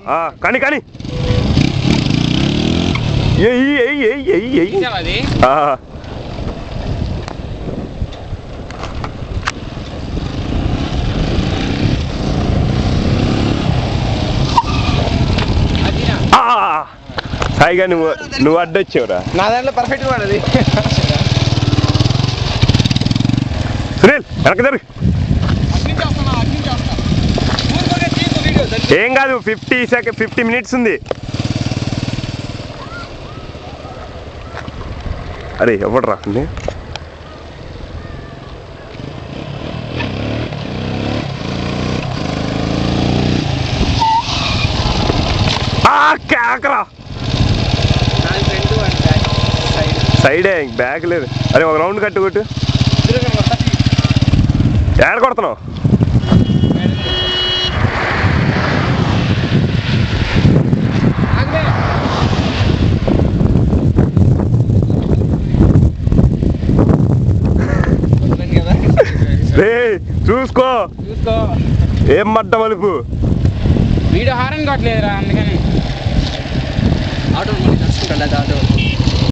ఆ, కానీ కానీ ఎయ్యి ఎయ్యి ఎయ్యి ఎయ్యి ఎయ్యి తీసావా అది ఆ, అదినా ఆ. సాయిగా నువ్వు నువ్వు అడ్డొచ్చావురా నా దాంట్లో పర్ఫెక్ట్ పడది సునీల్ వెనక జరుగు అట్నుంచి వస్తున్నా అట్నుంచి వస్తున్నా ఊరుకోనే తీయకు వీడియో దగ్గర ఏం కాదు ఫిఫ్టీ సెకండ్ ఫిఫ్టీ మినిట్స్ ఉంది అరే ఎవడు రాకుంది కేకరా దాని ఫ్రెండ్ అండ్ బ్యాక్ సైడ్ సైడే బ్యాగ్ లేదు అరే ఒక రౌండ్ కట్టు కొట్టు ఏడ కొడుతున్నావు ఆగలే వదిలేను కదా రే చూసుకో చూసుకో ఏం మడ్డ మలుపు వీడియో హారన్ కొట్టలేదురా అందుకని ఆటో మళ్ళీ నడుచుకుంటా లేదా ఆటో